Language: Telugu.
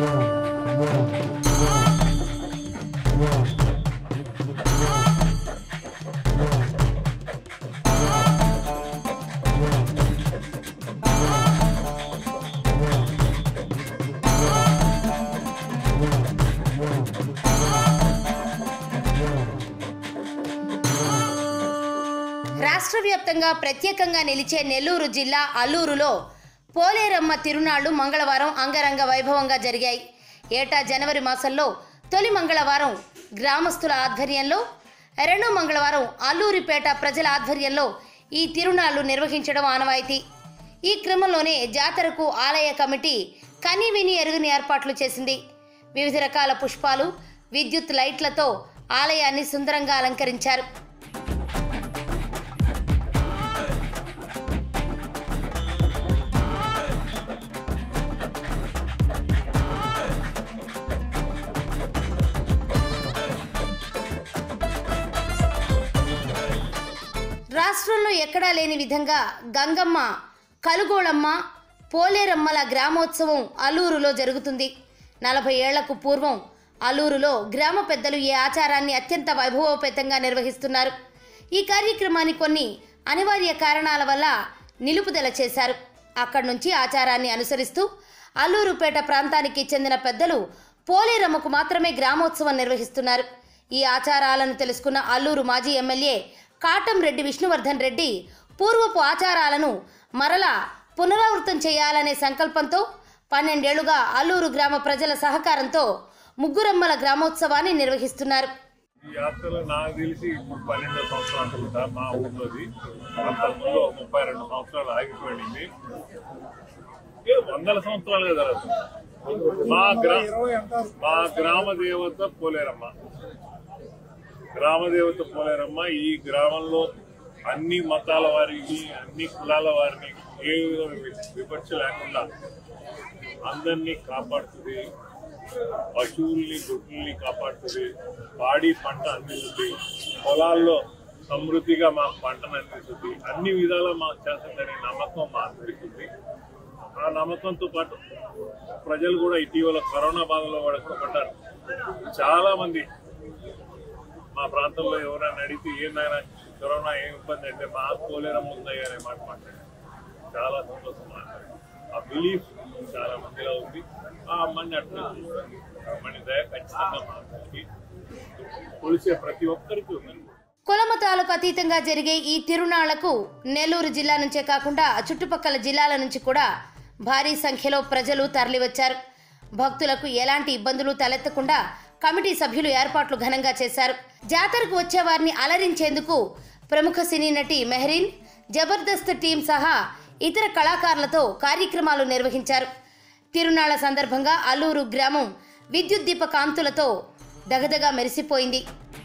రాష్ట్ర వ్యాప్తంగా ప్రత్యేకంగా నిలిచే నెల్లూరు జిల్లా అల్లూరులో పోలేరమ్మ తిరునాళ్లు మంగళవారం అంగరంగ వైభవంగా జరిగాయి ఏటా జనవరి మాసంలో తొలి మంగళవారం గ్రామస్తుల ఆధ్వర్యంలో రెండో మంగళవారం అల్లూరిపేట ప్రజల ఆధ్వర్యంలో ఈ తిరునాళ్లు నిర్వహించడం ఆనవాయితీ ఈ క్రమంలోనే జాతరకు ఆలయ కమిటీ కని విని ఎరుగని ఏర్పాట్లు చేసింది వివిధ రకాల పుష్పాలు విద్యుత్ లైట్లతో ఆలయాన్ని సుందరంగా అలంకరించారు రాష్ట్రంలో ఎక్కడా లేని విధంగా గంగమ్మ కలుగోళమ్మ పోలేరమ్మల గ్రామోత్సవం అల్లూరులో జరుగుతుంది నలభై ఏళ్లకు పూర్వం అల్లూరులో గ్రామ పెద్దలు ఈ ఆచారాన్ని అత్యంత వైభవోపేతంగా నిర్వహిస్తున్నారు ఈ కార్యక్రమాన్ని కొన్ని అనివార్య కారణాల వల్ల నిలుపుదల చేశారు అక్కడి నుంచి ఆచారాన్ని అనుసరిస్తూ అల్లూరుపేట ప్రాంతానికి చెందిన పెద్దలు పోలేరమ్మకు మాత్రమే గ్రామోత్సవం నిర్వహిస్తున్నారు ఈ ఆచారాలను తెలుసుకున్న అల్లూరు మాజీ ఎమ్మెల్యే కాటం రెడ్డి విష్ణువర్ధన్ రెడ్డి పూర్వపు ఆచారాలను మరలా పునరావృతం చేయాలనే సంకల్పంతో పన్నెండేళ్లుగా అల్లూరు గ్రామ ప్రజల సహకారంతో ముగ్గురమ్మల గ్రామోత్సవాన్ని నిర్వహిస్తున్నారు ఈ యాత్రలో నాకు తెలిసి ఇప్పుడు పన్నెండు సంవత్సరాలు అనుకుంటా మా ఊర్లోది అంతకుముందు ఒక ముప్పై రెండు సంవత్సరాలు ఆగిపోయింది ఏ వందల సంవత్సరాలుగా జరుగుతుంది మా గ్రా మా గ్రామ దేవత పోలేరమ్మ గ్రామ దేవత పోలేరమ్మ ఈ గ్రామంలో అన్ని మతాల వారిని అన్ని కులాల వారిని ఏ విధమైన వివక్ష లేకుండా అందరినీ కాపాడుతుంది పశువుల్ని గుడ్లని కాపాడుతుంది పాడి పంట అందిస్తుంది పొలాల్లో సమృద్ధిగా మా పంటను అందిస్తుంది అన్ని విధాలా మాకు చేస్తుందనే నమ్మకం మా అందరికీ ఉంది ఆ నమ్మకంతో పాటు ప్రజలు కూడా ఇటీవల కరోనా బాధలో పడ్డారు చాలా మంది మా ప్రాంతంలో ఎవరైనా అడిగితే ఏందైనా కరోనా ఏం ఇబ్బంది అంటే మా పోలేరం ఉందయ్యా అనే మాట మాట్లాడారు చాలా సంతోషం మాట్లాడారు ఆ బిలీఫ్ చాలా మందిలో ఉంది ఆ అమ్మని అట్లా చూస్తుంది ఆ అమ్మని దయ ఖచ్చితంగా మా అందరికీ కొలిసే ప్రతి ఒక్కరికి ఉందండి కులమతాలకు అతీతంగా జరిగే ఈ తిరునాళ్లకు నెల్లూరు జిల్లా నుంచే కాకుండా చుట్టుపక్కల జిల్లాల నుంచి కూడా భారీ సంఖ్యలో ప్రజలు తరలివచ్చారు భక్తులకు ఎలాంటి ఇబ్బందులు తలెత్తకుండా కమిటీ సభ్యులు ఏర్పాట్లు ఘనంగా చేశారు జాతరకు వచ్చే వారిని అలరించేందుకు ప్రముఖ సినీ నటి మెహరీన్ జబర్దస్త్ టీం సహా ఇతర కళాకారులతో కార్యక్రమాలు నిర్వహించారు తిరునాళ్ల సందర్భంగా అల్లూరు గ్రామం విద్యుత్ దీప కాంతులతో దగదగా మెరిసిపోయింది